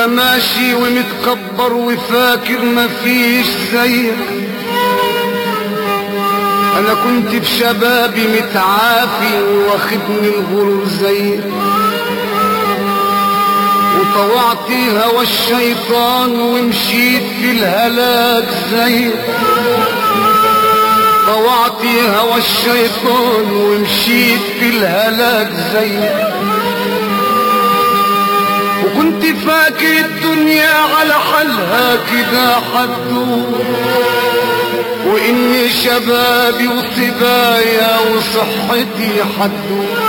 ماشي ومتكبر وفاكر مفيش زيك انا كنت بشبابي متعافي واخدني الغرور زيك وطوعت هوى الشيطان ومشيت في الهلاك زيك طوعت هوى الشيطان ومشيت في الهلاك زيك وكنت فاكر الدنيا على حالها كده حدود واني شبابي وصبايا وصحتي حدود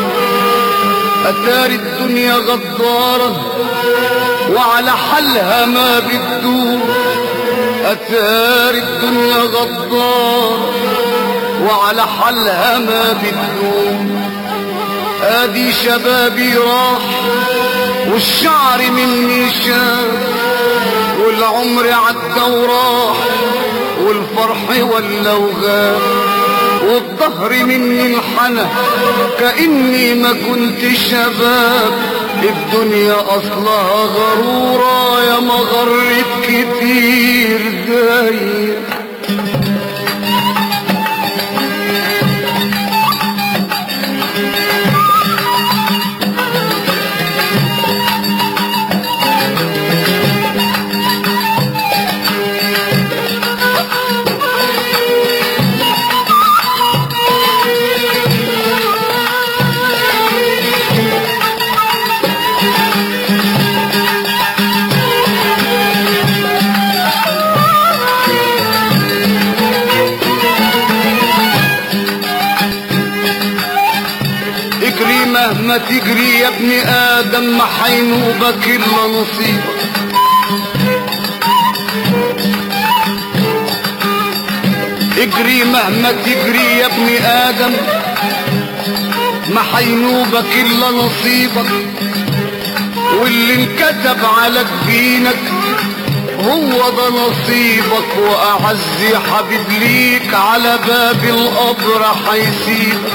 اتاري الدنيا غدارة وعلى حالها ما بتدور اتاري الدنيا غدارة وعلى حالها ما بتدور ادي شبابي راح والشعر مني شاف والعمر عدى وراح والفرح ولا وغاب والظهر مني انحنى كأني ما كنت شباب الدنيا أصلها غرورة يا ما غرت كتير زيك اجري مهما تجري يا ابن ادم ما حينوبك الا نصيبك اجري مهما تجري يا ابن ادم ما حينوبك الا نصيبك واللي انكتب على جبينك هو ده نصيبك واعز حبيب ليك على باب القبر حيسيبك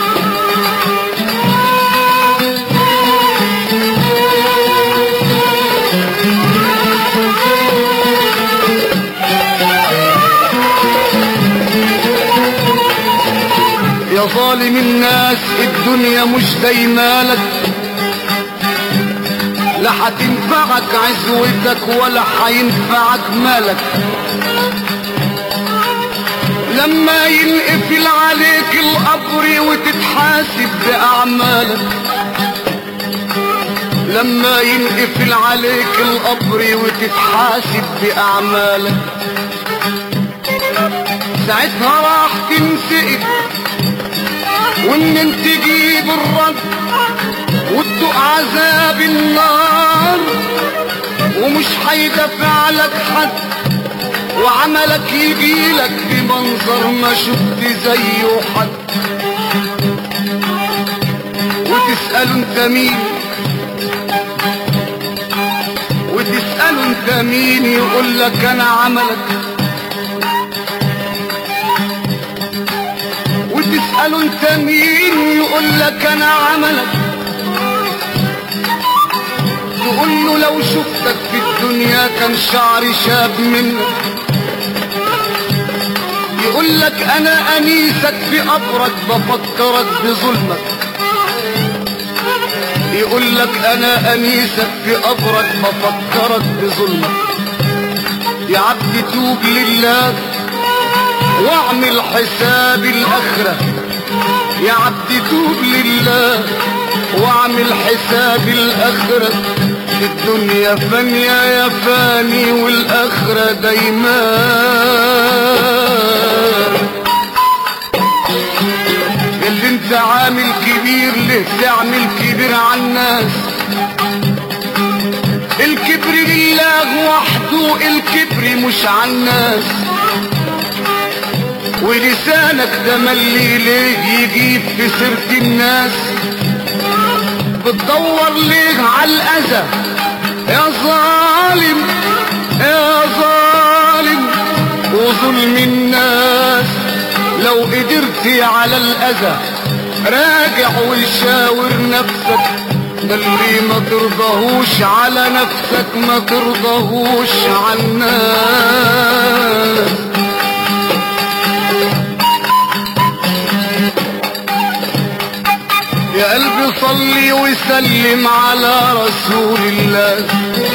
يا ظالم الناس الدنيا مش دايمالك لا هتنفعك عزوتك ولا هينفعك مالك لما ينقفل عليك القبر وتتحاسب بأعمالك لما ينقفل عليك القبر وتتحاسب بأعمالك ساعتها راح تنسئك وان انت تجيب الرد وتدوق عذاب النار ومش هيدافع لك حد وعملك يجيلك بمنظر ما شفت زيه حد وتسأله انت مين وتسأله انت مين يقول لك انا عملك وتسأله انت مين يقول لك انا عملك تقول له لو شفتك في الدنيا كان شعري شاب منك يقول لك انا انيسك في قبرك بفكرك بظلمك يقول لك انا انيسك في قبرك بفكرك بظلمك يا عبد توب لله واعمل حساب الاخره يا عبد توب لله واعمل حساب الاخره الدنيا فانية يا فاني والاخره دايما اللي انت عامل كبير ليه تعمل كبير على الناس الكبر لله وحده الكبر مش على الناس ولسانك ده ملي ليه يجيب في سيرة الناس بتدور ليه على الأذى يا ظالم يا ظالم وظلم الناس لو قدرت على الأذى راجع وشاور نفسك ده اللي ما ترضاهوش على نفسك ما ترضاهوش على الناس يا قلبي صلي وسلم على رسول الله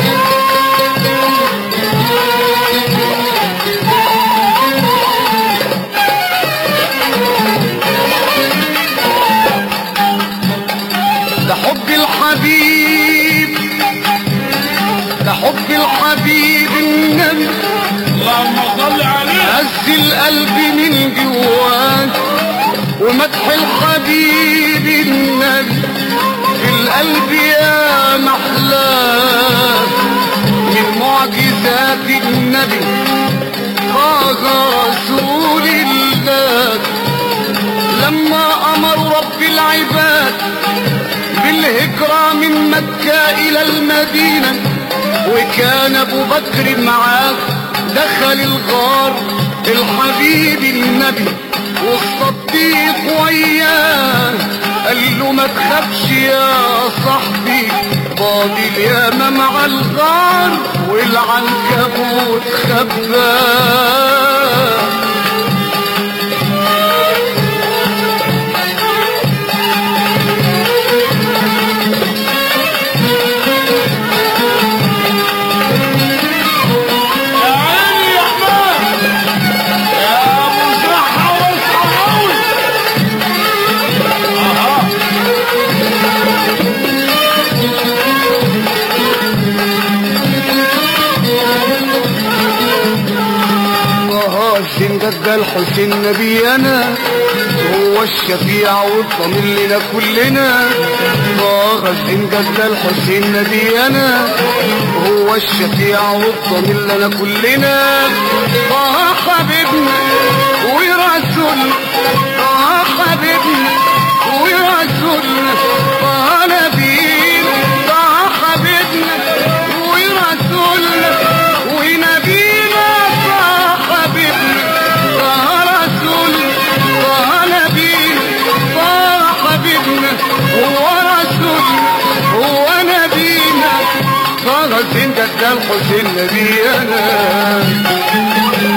ده حب الحبيب ده حب الحبيب النبي اللهم صل عليه هز القلب من جواك ومدح الحبيب النبي في القلب يا محلاه من معجزات النبي طه رسول الله لما امر رب العباد بالهجرة من مكة إلى المدينة وكان أبو بكر معاه دخل الغار الحبيب النبي والصديق وياه قال له ما تخافش يا صاحبي فاضي الياما مع الغار والعنكبوت خباه يا عيني يا حماد يا ابو زحة والحراوي اها طه الحسين جد الحسين نبينا هو الشفيع والضمير لنا كلنا طه الحسين جد الحسين نبينا هو الشفيع والضمير لنا كلنا طه حبيبنا ورسولنا طه حبيبنا ورسولنا طه نبينا طه حبيبنا ورسولنا ونبينا طه حبيبنا طه رسولنا طه نبينا طه حبيبنا هو رسولنا هو نبينا طه الحسين جد الحسين نبينا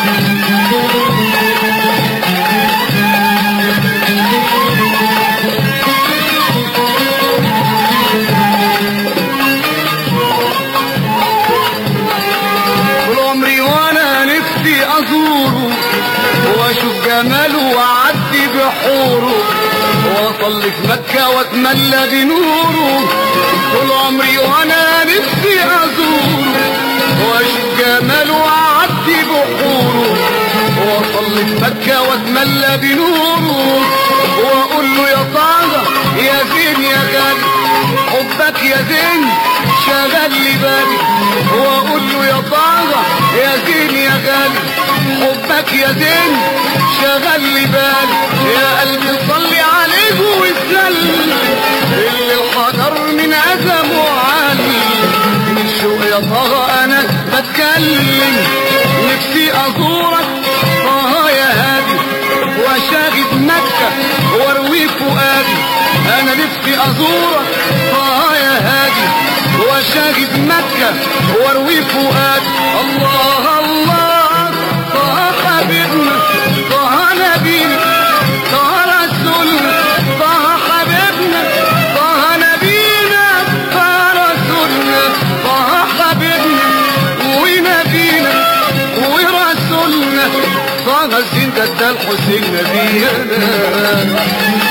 طول عمري وانا نفسي ازوره واشوف جماله واعدي بحوره واصلي في مكة واتملى بنوره طول عمري وانا نفسي ازوره واشوف جماله واعدي بحوره واصلي في مكة واتملى بنوره واقول له يا طه يا زين يا غالي حبك يا زين شغل لي بالي واقول له يا طه يا زين يا غالي حبك يا زين شغل لي بالي يا قلبي صلي عليه وسلم اللي الحجر من أزم وعلي من شوق يا طه انا بتكلم نفسي ازورك طه يا هادي واشاهد مكة واروي فؤادي انا نفسي ازورك طه يا هادي واشاهد مكة واروي فؤادي الله الله طه حبيبنا طه نبينا طه رسولنا طه حبيبنا طه نبينا طه رسولنا طه حبيبنا ونبينا ورسولنا طه الزين جد الحسين نبينا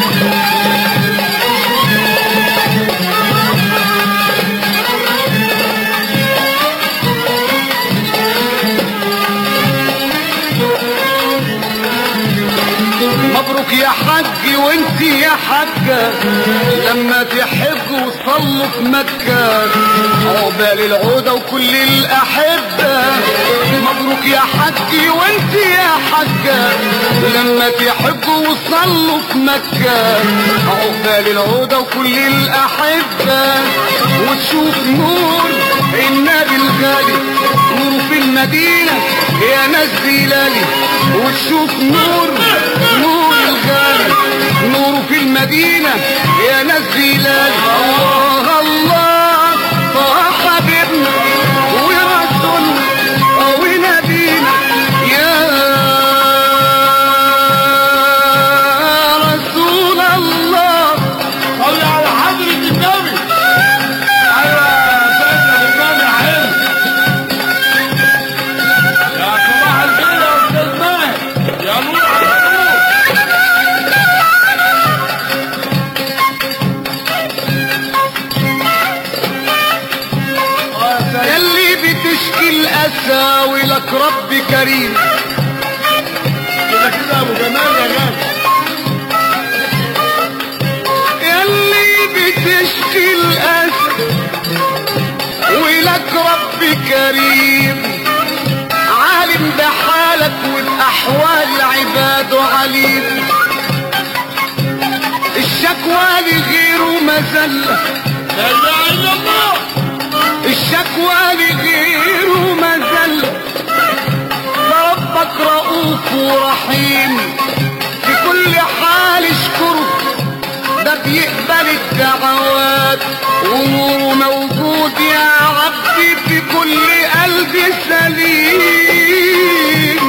مبروك يا حج وانت يا حجة لما تحج وصلوا في مكة عقبال العودة وكل الأحبة مبروك يا حج وانت يا حجة لما تحج وصلوا في مكة عقبال العودة وكل الأحبة وتشوف نور النبي الغالي نور في المدينة يا ناس بلالي وتشوف نور نور الغالي نور في المدينة يا ناس بلاد الله الله طه حبيبنا ورسولنا ونبينا يا رسول الله صلي على حضرة النبي ايوه يا سيدنا الامام يا حلو يا صباح الخير يا استاذ ماهر يا نور على نور اه يا سيدنا يلي بتشكي الأسى ولك رب كريم كده كده يا ابو جمال يا غالي يلي بتشكي الأسى ولك رب كريم عالم بحالك وبأحوال عباده عليم الشكوى لغيره مذلة لا اله الا الله الشكوى لغيره مذلة فربك رؤوف ورحيم في كل حال اشكره ده بيقبل الدعوات ونوره موجود يا عبدي في كل قلب سليم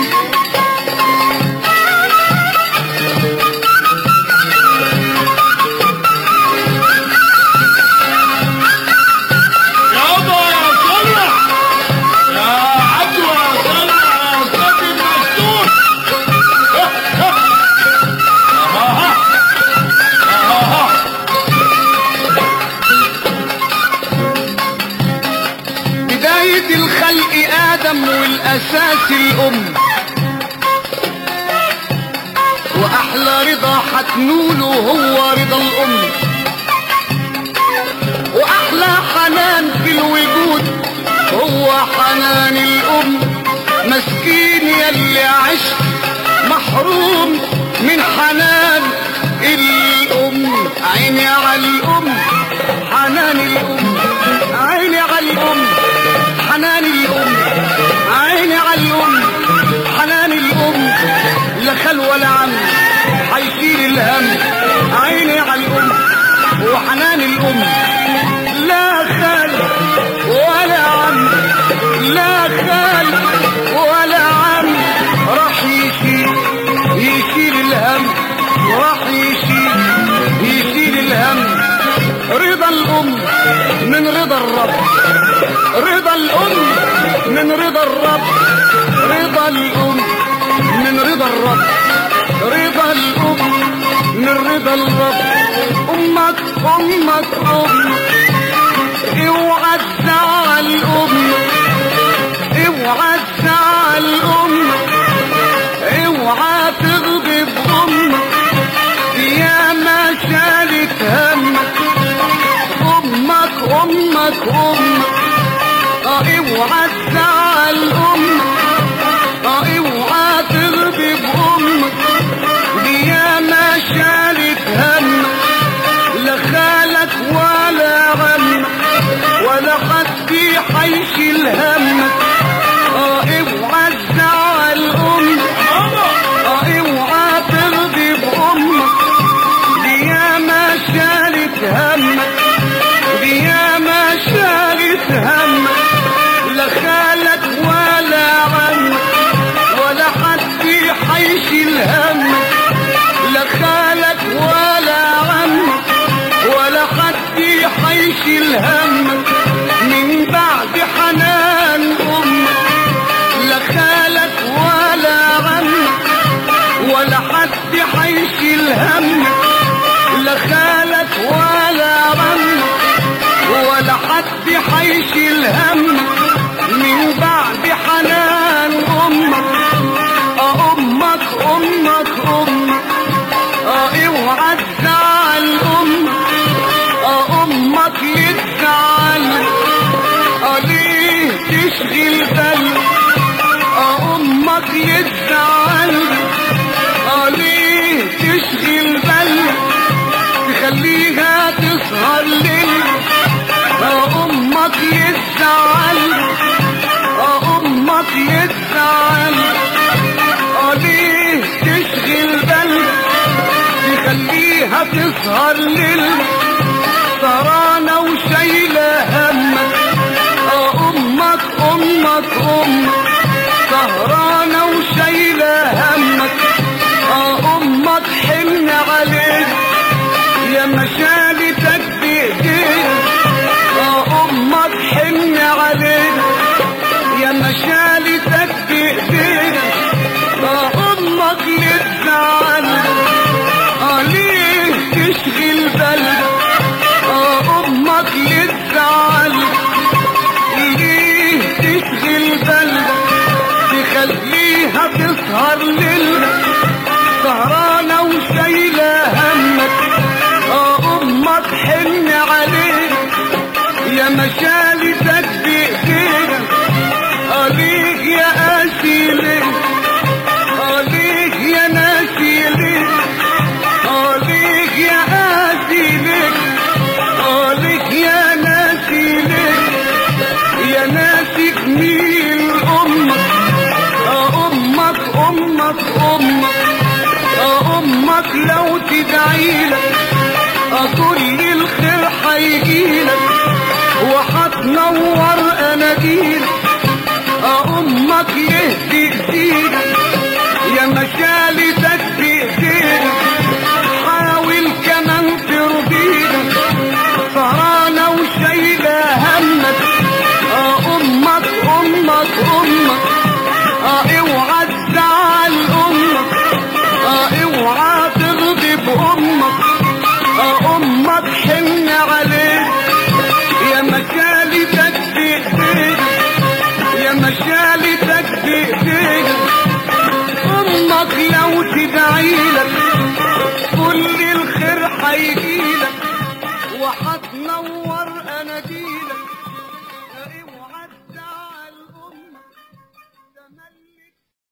يابا يا صلح يا عبد يا صلح يا استاذ المسجون بداية الخلق آدم والأساس الأم وأحلى رضا حتنوله هو رضا الأم وأحلى حنان في الوجود هو حنان الأم مسكين يلي عشت محروم من حنان الأم عيني على الأم حنان الأم عيني على الأم حنان الأم عيني على الأم حنان الأم لا خال ولا عم حيشيل الهم عيني على الأم وحنان الأم لا خال ولا عم لا خال ولا عم راح يشيل يشيل الهم راح يشيل يشيل الهم رضا الأم من رضا الرب رضا الأم من رضا الرب رضا الأم من رضا الرب رضا الأم من رضا الرب أمك أمك أمك اوعى تزعل أمك اوعى تزعل أمك اوعى تغضب أمك يا ما شالت همك امك امك امك اه اوعى تزعل امك اه اوعى تغضب امك دي يا ما شالت همك لا خالك ولا عمك ولا حد حيشيل همك اه اوعى تزعل امك اه اوعى تغضب امك دي يا ما شالت همك دي يا ما شالت همك لا خالك ولا عمك ولا حد حيشيل همك لا خالك ولا عمك ولا حد حيشيل همك من بعد حنان امك لا خالك ولا عمك ولا حد حيشيل همك لا خالك ولا عمك ولا حد حيشيل همك من بعد حنان امك اه امك امك امك اه اوعى تزعل امك اه امك ليه تزعل اه ليه تشغل بالك اه امك ليه تزعل اه ليه تشغل بالك تخليها تسهر ليل اه امك يتزعل اه امك يتزعل اه ليه تشغل بالك هتسهر ليلنا سهرانة وشايلة همك اه امك امك امك سهرانة وشايلة همك اه امك حن عليك يا مشالتك بايديك اه امك حن عليك يا مشالتك بايديك اه امك لتزعل اه ليه تشغل بالك اه امك لتزعل ليه تشغل بالك تخليها تسهر ليلنا سهرانة وشايلة همك اه امك حن عليك يا مشالتك بايديك اه ليك يا قاسي ليك اه ليك يا ناسي ليك اه ليك يا قاسي ليك اه ليك يا ناسي ليك يا ناسي جميل امك اه امك امك امك اه امك لو تدعيلك اه كل الخير هيجيلك وهتنور اناديلك اه امك يهدي ايديك يا مشالتك بايديك حاول كمان ترضيك سهرانة وشايلة همك اه امك امك امك اه اوعى تزعل امك اه اوعى تغضب امك اه امك حن عليك يا مشالتك بايديك يا مشالتك بايديك امك لو تدعيلك